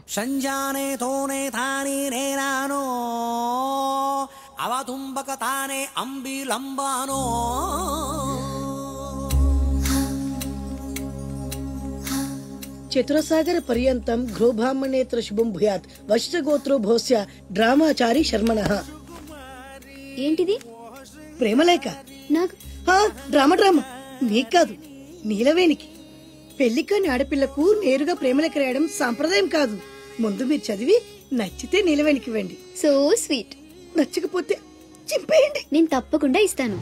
సంజానే తోనే తానే నేనానో అవతుంబక తానే అంబిలంబానో చతురసాగర పర్యంతం ఘ్రోబ్రాహ్మణేత్ర శుభం భూయాత్ వశిష్ఠగోత్రో భోస్య డ్రామాచారి శర్మణ ఏంటిది ప్రేమలేఖ నాకు హా, డ్రామా డ్రామా నీకు కాదు నీలవేనికి పెళ్లికాని ఆడపిల్లకు నేరుగా ప్రేమలేఖ రాయడం సాంప్రదాయం కాదు ముందు మీరు చదివి నచ్చితే నీలవేనికి ఇవ్వండి సో స్వీట్ నచ్చకపోతే చింపేయండి నేను తప్పకుండా ఇస్తాను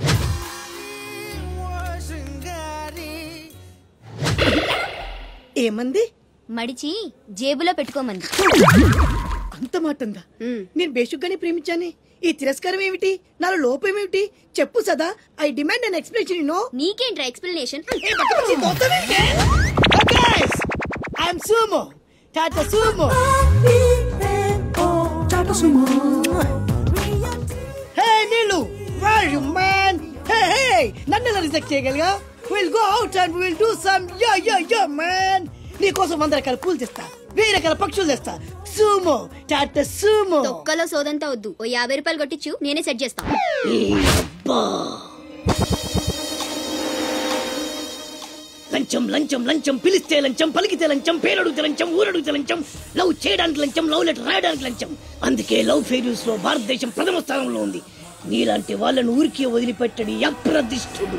ఏమంది మడిచి జేబులో పెట్టుకోమంది అంత మాట ఉందా మ్. నేను బేషుగ్గానే ప్రేమించానే ఈ తిరస్కారం ఏమిటి నాలో లోపం ఏమిటి చెప్పు Sada I demand an explanation no నీకేంట్రా explanation I'm Sumo Tata Sumo hey నీళ్ళు where you man hey hey నన్ను ఎలా రిజెక్ట్ చేయగలిగా will go out and will do some yo yo yo man నీ కోసం వంద రకాల పూలు తెస్తా వెయ్యి రకాల పక్షులు తెస్తా సుమో టాటా సుమో తొక్కలో సోదంతా వద్దు ఓ యాభై రూపాయలు కొట్టించు నేనే సెట్ చేస్తాను లంచం లంచం లంచం పిలిస్తే లంచం పలికితే లంచం పేరడుగుతే లంచం ఊరడుగుతే లంచం లవ్ చేయడానికి లంచం లవ్ లెటర్ రాయడానికి లంచం అందుకే లవ్ ఫెయిల్యూర్స్ లో భారతదేశం ప్రథమ స్థానంలో ఉంది నీలాంటి వాళ్ళను ఊరికే వదిలిపెట్టడి అప్రదిష్టుడు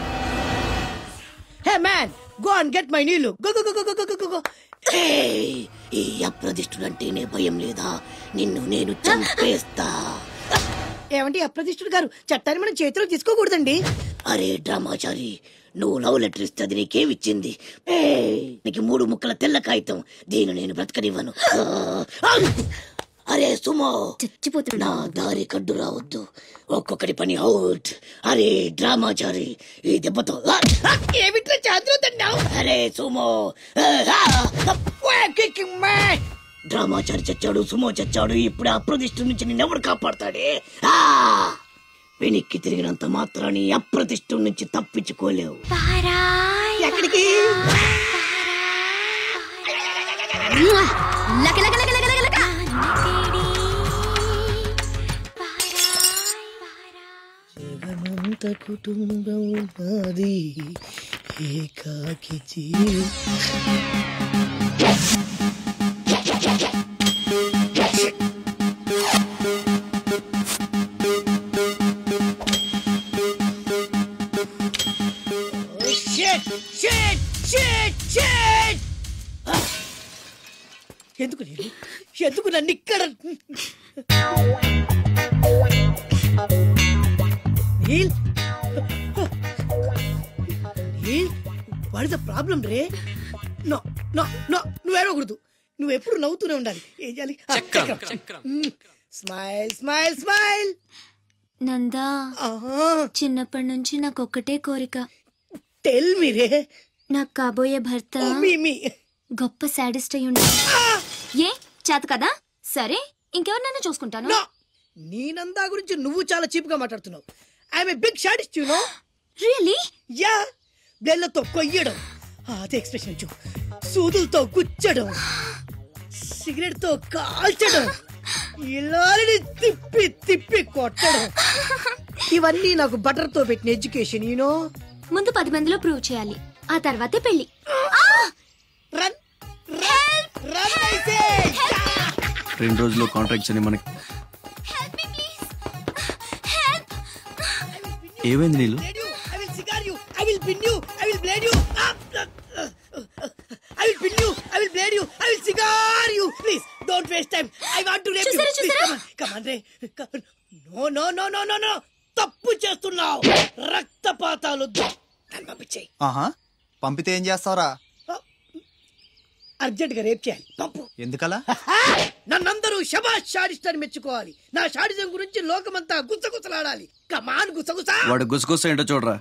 hey man go and get my నీళ్ళు go go go go go go go ఈ అప్రదిష్టుడు అంటేనే భయం లేదా నిన్ను నేను చంపేస్తా ఏమండి అప్రదిష్టుడు గారు చట్టాన్ని మనం చేతిలో తీసుకోకూడదండి అరే డ్రామాచారి నువ్వు లవ్ లెటర్ ఇస్తే అది నీకేమిచ్చింది ఏయ్, నీకు మూడు ముక్కల తెల్ల కాగితం దీన్ని నేను బ్రతకనివ్వను ఆ! అరే సుమో చచ్చిపోతున్నా నా దారి కడ్డు రావద్దు ఒక్కొక్కటి పని అవుట్ అరే డ్రామాచారి ఈ దెబ్బతో ఆ! ఆ! ఏమిట్రా చాదురుతున్నావు అరే సుమో ఆ! ఆ! కిక్కింగ్ మ్యాన్ డ్రామాచారి చచ్చాడు సుమో చచ్చాడు ఇప్పుడు ఆ అప్రతిష్ఠ నుంచి నిన్నెవడు కాపాడతాడే ఆ! వెనక్కి తిరిగినంత మాత్రాన్ని అప్రతిష్ఠ నుంచి తప్పించుకోలేవు ఎక్కడికి లక లక లక లక లక లక జగమంత కుటుంబం నాది ఏకాకి జీవి Shit! Shit! Shit! Shit! ఎందుకు నేను ఎందుకు నన్ను ఇక్కడ Neel Neel what is the problem రే నో నో నో నువ్వు ఏడవకూడదు నువ్వు ఎప్పుడు నవ్వుతూనే ఉండాలి ఏం చేయాలి స్మైల్ స్మైల్ స్మైల్ నందా చిన్నప్పటి నుంచి నాకు ఒక్కటే కోరిక టెల్ మీ రే నాకు కాబోయే భర్త మీ మీ గొప్ప సాడిస్ట్ అయి ఉండాలి ఏ చేత కదా సరే ఇంకెవరినైనా చూసుకుంటాను నో నీ నందా గురించి నువ్వు చాలా చీప్ గా మాట్లాడుతున్నావు I'm a big sadist you know really యా బెల్లతో కొయ్యడం అదే ఎక్స్ప్రెషన్ చూ సూదులతో గుచ్చడం సిగరెట్ తో కాల్చడం ఇలాని తిప్పి తిప్పి కొట్టడం ఇవన్నీ నాకు బటర్ తో పెట్టిన ఎడ్యుకేషన్ యూనో ముందు పది మందిలో ప్రూవ్ చేయాలి ఆ తర్వాతే పెళ్లి రన్ రన్ రన్ అయితే రెండు రోజుల్లో కాంట్రాక్ట్స్ అని మనకి ఏమైంది నీళ్ళు I will cigar you. I will pin you. I will blade you. Ah, ah, ah, ah. I will pin you. I will blade you. I will cigar you. Please, don't waste time. I want to rape చూసారా, you. Please, చూసారా? come on. Come on, Ray. Come on. No, no, no, no, no, no. తప్పు చేస్తున్నావు రక్తపాతాలు నన్ను పంపించేయి ఆహా పంపితే ఏం చేస్తావురా urgent గా రేప్ చేయాలి పంపు ఎందుకలా ఆ! నన్నందరూ శబాష్ షాడిస్ట్ అని మెచ్చుకోవాలి నా షాడిజం గురించి లోకమంతా గుసగుసలాడాలి కమాన్ గుసగుసా వాడు గుసగుస ఏంటో చూడరా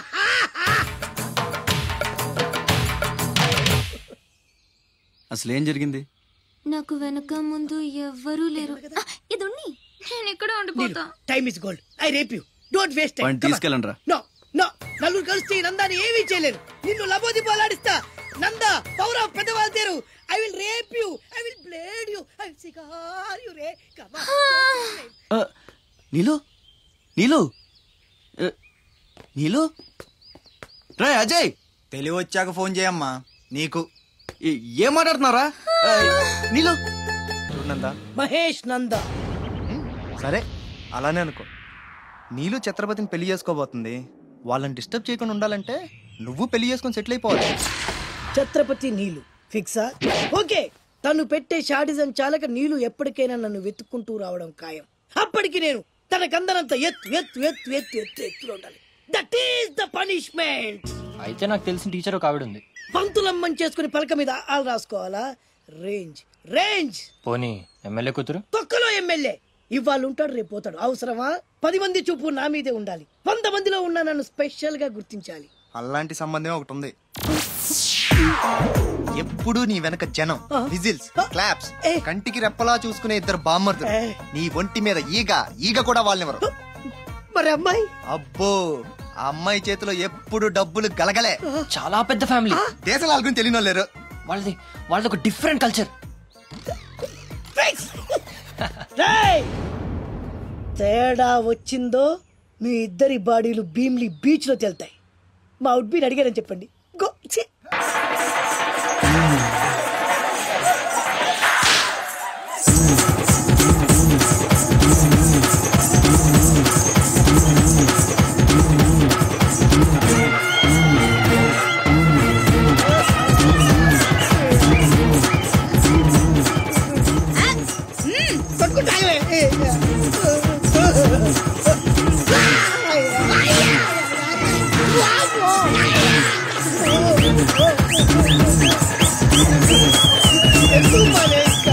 అసలు ఏం జరిగింది నాకు వెనక ముందు ఎవ్వరూ లేరు ఆ, ఇది ఉన్ని నేను ఇక్కడ ఉండిపోతా time is gold I rape you don't waste వాడిని తీసుకెళ్ళండి రా నో నో నలుగురు కలిసి ఈ నందాన్ని ఏమీ చేయలేరు నిన్ను లబోది పోలాడిస్తా నంద పౌరవ్ పెద్దవాళ్ళు తేరు I will rape you I will blade you I will cigar you రే కమ్ ఆ, నీలు నీలు ఏ, నీలు రే అజయ్ తెలివి వచ్చాక ఫోన్ చేయమ్మా నీకు ఏ- ఏం మాట్లాడుతున్నారా ఆ, నీలు చూడంతా మహేష్ నంద సరే అలానే అనుకో నీలు ఛత్రపతిని పెళ్లి చేసుకోబోతుంది వాళ్ళని డిస్టర్బ్ చేయకుండా ఉండాలంటే నువ్వు పెళ్లి చేసుకొని సెటిల్ అయిపోవాలి ఛత్రపతి నీలు ఫిక్సా ఓకే తను పెట్టే షాడిజం చాలక నీలు ఎప్పటికైనా నన్ను వెతుక్కుంటూ రావడం ఖాయం అప్పటికి నేను తన కందనంత ఎత్తు ఎత్తు ఎత్తు ఎత్తు ఎత్తు ఎత్తులో ఉండాలి దట్ ఈస్ ద పనిష్మెంట్ అయితే నాకు తెలిసిన టీచర్ ఒక ఆవిడ ఉంది పంతులమ్మని చేసుకుని పలక మీద ఆలు రాసుకోవాలా రేంజ్ రేంజ్ పోనీ ఎమ్మెల్యే కూతురు తొక్కలో ఎమ్మెల్యే ఇవాళ ఉంటాడు రేపు పోతాడు అవసరమా పది మంది చూపు నా మీదే ఉండాలి వంద మందిలో ఉన్న నన్ను స్పెషల్ గా గుర్తించాలి అలాంటి సంబంధం ఒకటి ఉంది ఎప్పుడు నీ వెనక జనం విజిల్స్ క్లాప్స్ ఏ. కంటికి రెప్పలా చూసుకునే ఇద్దరు బామ్మర్తులు ఏ. నీ ఒంటి మీద ఈగ ఈగ కూడా వాళ్ళెవరు మరి అమ్మాయి అబ్బో ఆ అమ్మాయి చేతిలో ఎప్పుడు డబ్బులు గలగలే చాలా పెద్ద ఫ్యామిలీ దేశం వాళ్ళ తెలియని వాళ్ళు లేరు వాళ్ళది వాళ్ళది ఒక డిఫరెంట్ కల్చర్ Fix! రేయ్! తేడా వచ్చిందో మీ ఇద్దరి బాడీలు భీమ్లీ బీచ్ లో తేలుతాయి మా ఉడ్బీని అడిగారని చెప్పండి గో ఛీ! పట్టుకుంటావే. ఎందుకు మానేస్క?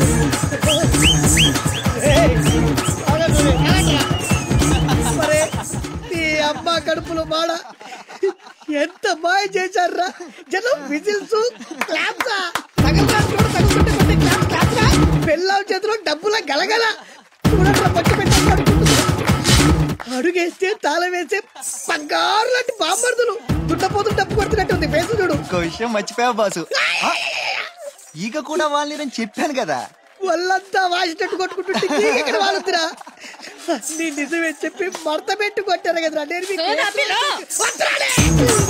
ఏయ్, ఆగండి, ఆగండి. మరే, ఈ అమ్మ కడుపులో మాడ ఎంత మాయ చేశారా జనం విజిల్స్ క్లాప్సా తగలరా చూడు తగులుతుంటే కొట్టే క్లాప్ క్లాప్సా పెళ్ళాం చేతిలో డబ్బుల గలగల చూడట్రా పచ్చి పెట్టి అడుగేస్తే తాళం వేసే బంగారు లాంటి బాంబర్దులు దుట్టపోతులు డబ్బు కొడుతున్నట్టు ఉంది ఫేసు చూడు ఇంకో విషయం మర్చిపోయావు బాసు ఆ? ఈగ కూడా వాళ్ళని నేను చెప్పాను కదా వాళ్ళంతా వాసినట్టు కొట్టుకుంటుంటే నీకు ఎక్కడ వాడుతురా నీ నిజమే చెప్పి మడత పెట్టి కొట్టారు కదరా నేను మీకు వస్తున్నానే.